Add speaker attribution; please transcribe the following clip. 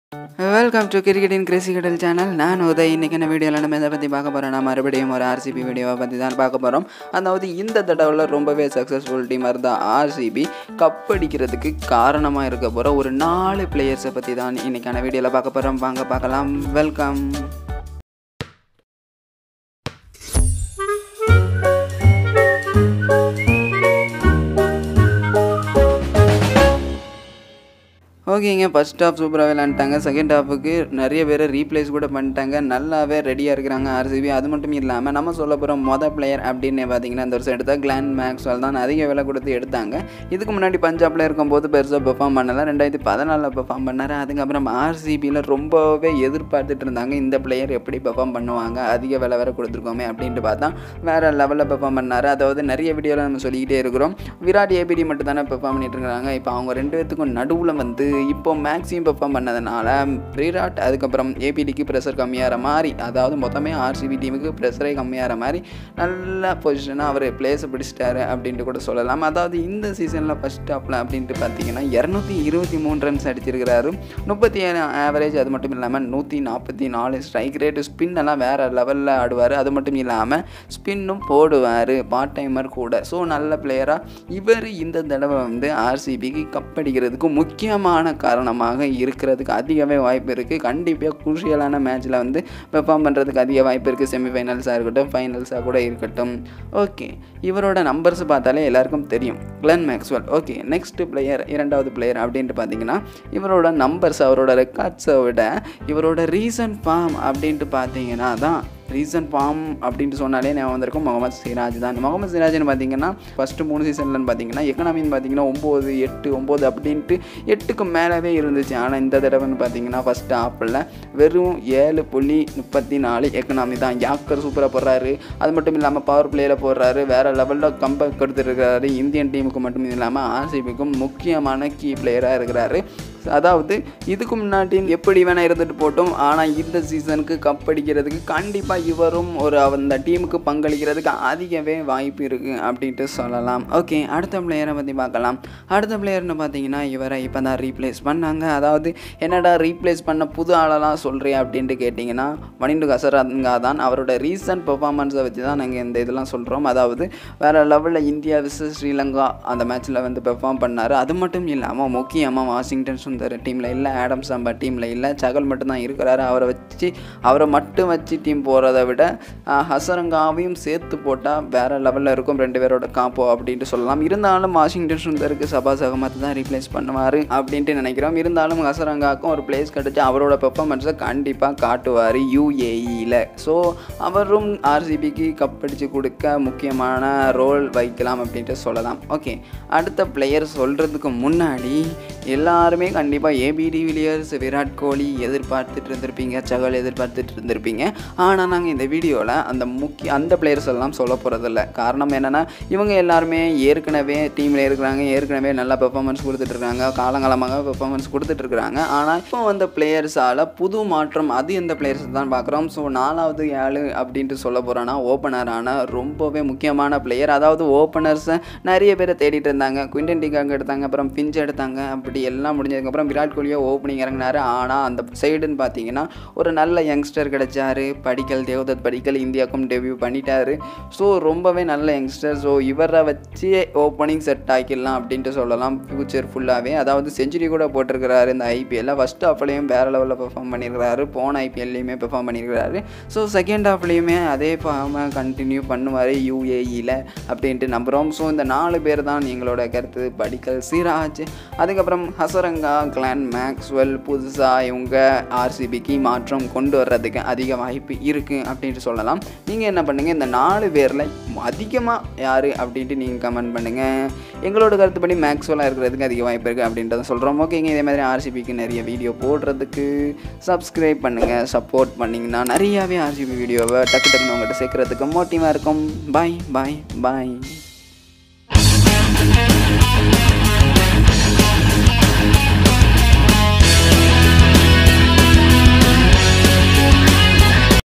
Speaker 1: welcome to கிரிக்கெட்டின் crazy கடல் channel நான் உதய் இன்றைக்கி என்ன வீடியோவில் நம்ம எதை பற்றி பார்க்க போகிறோம்னா மறுபடியும் ஒரு ஆர்சிபி வீடியோவை பற்றி தான் பார்க்க போகிறோம் அதாவது இந்த தடவில் ரொம்பவே சக்ஸஸ்ஃபுல் டீமாக இருந்த ஆர்சிபி கப் அடிக்கிறதுக்கு காரணமாக இருக்க போகிற ஒரு நாலு பிளேயர்ஸை பற்றி தான் இன்றைக்கான வீடியோவில் பார்க்க போகிறோம் வாங்க பார்க்கலாம் வெல்கம் ஓகேங்க ஃபஸ்ட் ஹாஃப் சூப்பராக விளாண்டாங்க செகண்ட் ஹாஃபுக்கு நிறைய பேர் ரீப்ளேஸ் கூட பண்ணிட்டாங்க நல்லாவே ரெடியாக இருக்கிறாங்க ஆர்சிபி அது மட்டும் இல்லாமல் நம்ம சொல்ல போகிற மொதல் பிளேயர் அப்படின்னு பார்த்தீங்கன்னா இந்த வருஷம் எடுத்தால் கிளான் மேக்ஸ்வெல் தான் அதிக விலை கொடுத்து எடுத்தாங்க இதுக்கு முன்னாடி பஞ்சாபில் இருக்கும்போது பெருசாக பெர்ஃபார்ம் பண்ணல ரெண்டாயிரத்தி பதினாலில் பெர்ஃபார்ம் பண்ணார் அதுக்கப்புறம் ஆர்சிபியில் ரொம்பவே எதிர்பார்த்துட்டு இருந்தாங்க இந்த பிளேயர் எப்படி பெர்ஃபார்ம் பண்ணுவாங்க அதிக விலை வேறு கொடுத்துருக்கோமே அப்படின்ட்டு பார்த்தா வேறு லெவலில் பெர்ஃபார்ம் பண்ணார் அதாவது நிறைய வீடியோவில் நம்ம சொல்லிக்கிட்டே இருக்கிறோம் விராட் ஏபிடி மட்டும் தானே பெர்ஃபார்ம் பண்ணிட்டு இருக்காங்க இப்போ அவங்க ரெண்டு பேத்துக்கும் நடுவில் வந்து இப்போ மேக்ஸிமம் பெர்ஃபார்ம் பண்ணதுனால விராட் அதுக்கப்புறம் ஏபிடிக்கு ப்ரெஷர் கம்மியாகிற மாதிரி அதாவது மொத்தமே ஆர்சிபி டீமுக்கு ப்ரெஷரே கம்மியாகிற மாதிரி நல்ல பொசிஷனாக அவர் பிளேஸை பிடிச்சிட்டாரு அப்படின்ட்டு கூட சொல்லலாம் அதாவது இந்த சீசனில் ஃபஸ்ட் ஹாஃபில் அப்படின்ட்டு பார்த்தீங்கன்னா இரநூத்தி இருபத்தி மூணு ரன்ஸ் அடிச்சிருக்கிறாரு முப்பத்தி ஏழு ஆவரேஜ் அது மட்டும் இல்லாமல் நூற்றி நாற்பத்தி நாலு ஸ்ட்ரைக் ரேட்டு ஸ்பின் எல்லாம் வேறு லெவலில் ஆடுவார் அது மட்டும் இல்லாமல் ஸ்பின்னும் போடுவார் பார்ட் டைமர் கூட ஸோ நல்ல பிளேயராக இவர் இந்த தடவை வந்து ஆர்சிபிக்கு கப் அடிக்கிறதுக்கு முக்கியமான காரணமாக இருக்கிறதுக்கு அதிகவே வாய்ப்பு இருக்குது கண்டிப்பாக குரூஷியலான மேட்ச்சில் வந்து பெர்ஃபார்ம் பண்ணுறதுக்கு அதிக வாய்ப்பு இருக்குது செமிஃபைனல்ஸாக இருக்கட்டும் ஃபைனல்ஸாக கூட இருக்கட்டும் ஓகே இவரோட நம்பர்ஸ் பார்த்தாலே எல்லாருக்கும் தெரியும் Glenn Maxwell okay next player இரண்டாவது பிளேயர் அப்படின்ட்டு பார்த்தீங்கன்னா இவரோட நம்பர்ஸ் அவரோட ரெக்கார்ட்ஸை விட இவரோட ரீசன்ட் ஃபார்ம் அப்படின்ட்டு பார்த்தீங்கன்னா தான் ரீசன்ட் ஃபார்ம் அப்படின்ட்டு சொன்னாலே நான் வந்திருக்கும் முகமது சிராஜ் தான் முகமது சிராஜ்னு பார்த்தீங்கன்னா ஃபஸ்ட்டு மூணு சீசன்லன்னு பார்த்தீங்கன்னா எக்கனாமின்னு பார்த்தீங்கன்னா ஒம்பது எட்டு ஒம்பது அப்படின்ட்டு எட்டுக்கு மேலவே இருந்துச்சு ஆனால் இந்த தடவைன்னு பார்த்தீங்கன்னா ஃபஸ்ட்டு ஆப்பில் வெறும் ஏழு புள்ளி முப்பத்தி நாலு எக்கனாமி தான் யாக்கர் சூப்பராக போடுறாரு அது மட்டும் இல்லாமல் பவர் பிளேயில் போடுறாரு வேறு லெவலில் கம்பேக் கொடுத்துருக்காரு இந்தியன் டீமுக்கு மட்டும் இல்லாமல் ஆர்சிபிக்கும் முக்கியமான கீ பிளேயராக இருக்கிறாரு அதாவது இதுக்கு முன்னாடி எப்படி வேணால் இருந்துட்டு போட்டோம் ஆனால் இந்த சீசனுக்கு கப் அடிக்கிறதுக்கு கண்டிப்பாக இவரும் ஒரு அந்த டீமுக்கு பங்களிக்கிறதுக்கு அதிகவே வாய்ப்பு இருக்குது அப்படின்ட்டு சொல்லலாம் ஓகே அடுத்த பிளேயரை பற்றி பார்க்கலாம் அடுத்த பிளேயர்னு பார்த்தீங்கன்னா இவரை இப்போ தான் ரீப்ளேஸ் பண்ணாங்க அதாவது என்னடா ரீப்ளேஸ் பண்ண புது ஆளெல்லாம் சொல்கிறேன் அப்படின்ட்டு கேட்டிங்கன்னா மணிண்டு கசரங்கா தான் அவரோட ரீசன்ட் பெர்ஃபார்மன்ஸை வச்சு தான் நாங்கள் இந்த இதெல்லாம் சொல்கிறோம் அதாவது வேறு லெவலில் இந்தியா விசஸ் ஸ்ரீலங்கா அந்த மேட்ச்சில் வந்து பெர்ஃபார்ம் பண்ணார் அது மட்டும் இல்லாமல் முக்கியமாக வாஷிங்டன் சுந்தர் டீமில் இல்லை ஆடம் சாம்பா டீமில் இல்லை சகல் மட்டும்தான் இருக்கிறாரு அவரை வச்சு அவரை மட்டும் வச்சு டீம் போகிறத விட ஹசரங்காவையும் சேர்த்து போட்டால் வேறு லெவலில் இருக்கும் ரெண்டு பேரோட காப்போ அப்படின்ட்டு சொல்லலாம் இருந்தாலும் வாஷிங்டன் சுந்தருக்கு சபாஸ் அகமத் தான் ரீப்ளேஸ் பண்ணுவார் அப்படின்ட்டு நினைக்கிறோம் இருந்தாலும் ஹசரங்காவுக்கும் ஒரு பிளேஸ் கிடச்சி அவரோட பெர்ஃபார்மன்ஸை கண்டிப்பாக காட்டுவார் யூஏஇயில் ஸோ அவரும் ஆர்சிபிக்கு கப் அடித்து கொடுக்க முக்கியமான ரோல் வைக்கலாம் அப்படின்ட்டு சொல்லலாம் ஓகே அடுத்த பிளேயர் சொல்கிறதுக்கு முன்னாடி எல்லாருமே கண்டிப்பாக ஏபிடி விலியர்ஸ் விராட் கோலி எதிர்பார்த்துட்டு இருந்திருப்பீங்க சகல் எதிர்பார்த்துட்டு இருந்திருப்பீங்க ஆனால் நாங்கள் இந்த வீடியோவில் அந்த முக்கிய அந்த பிளேயர்ஸ் எல்லாம் சொல்ல போகிறதில்ல காரணம் என்னென்னா இவங்க எல்லாருமே ஏற்கனவே டீமில் இருக்கிறாங்க ஏற்கனவே நல்லா பெர்ஃபார்மன்ஸ் கொடுத்துட்ருக்காங்க காலங்காலமாக பெர்ஃபார்மன்ஸ் கொடுத்துட்ருக்குறாங்க ஆனால் இப்போ வந்த பிளேயர்ஸால் புது மாற்றம் அது எந்த பிளேயர்ஸ் தான் பார்க்குறோம் ஸோ நாலாவது ஏழு அப்படின்ட்டு சொல்ல போகிறோன்னா ஓப்பனரான ரொம்பவே முக்கியமான பிளேயர் அதாவது ஓப்பனர்ஸை நிறைய பேரை தேடிட்டு இருந்தாங்க குவிண்டன் டிகாக் எடுத்தாங்க அப்புறம் பிஞ்ச் எடுத்தாங்க அப்படி எல்லாம் முடிஞ்சதுக்கப்புறம் விராட் கோலியோ ஓப்பனிங் இறங்கினார் ஆனால் அந்த சைடுன்னு பார்த்தீங்கன்னா ஒரு நல்ல யங்ஸ்டர் கிடைச்சாரு படிக்கல் தேவதத் படிக்கல் இந்தியாவுக்கும் டெபியூ பண்ணிட்டாரு ஸோ ரொம்பவே நல்ல யங்ஸ்டர் ஸோ இவரை வச்சு ஓப்பனிங் செட் ஆக்கிடலாம் அப்படின்ட்டு சொல்லலாம் ஃப்யூச்சர் ஃபுல்லாகவே அதாவது செஞ்சுரி கூட போட்டிருக்கிறாரு இந்த ஐபிஎல்லில் ஃபஸ்ட் ஹாஃப்லேயும் வேறு லெவலில் பெர்ஃபார்ம் பண்ணியிருக்கிறாரு போன ஐபிஎல்லையுமே பெர்ஃபார்ம் பண்ணியிருக்கிறாரு ஸோ செகண்ட் ஹாஃப்லேயுமே அதே ஃபார்மை கண்டினியூ பண்ணுவார் யூஏஇயில் அப்படின்ட்டு நம்புகிறோம் ஸோ இந்த நாலு பேர் தான் எங்களோட கருத்து படிக்கல் சிராஜ் அதுக்கப்புறம் ஹசரங்கா கிளான் மேக்ஸ்வெல் புதுசாக இவங்க ஆர்சிபிக்கு மாற்றம் கொண்டு வர்றதுக்கு அதிக வாய்ப்பு இருக்குது அப்படின்ட்டு சொல்லலாம் நீங்கள் என்ன பண்ணுங்கள் இந்த நாலு பேரில் அதிகமாக யார் அப்படின்ட்டு நீங்கள் கமெண்ட் பண்ணுங்கள் எங்களோட கருத்துப்படி மேக்ஸ்வெல்லாக இருக்கிறதுக்கு அதிக வாய்ப்பு இருக்குது அப்படின்றத சொல்கிறோம் ஓகேங்க இதே மாதிரி ஆர்சிபிக்கு நிறைய வீடியோ போடுறதுக்கு சப்ஸ்கிரைப் பண்ணுங்கள் சப்போர்ட் பண்ணிங்கன்னா நிறையாவே ஆர்சிபி வீடியோவை டக்கு டக்குன்னு உங்கள்கிட்ட சேர்க்குறதுக்கு மோட்டிவாக இருக்கும் பாய் பாய் பாய்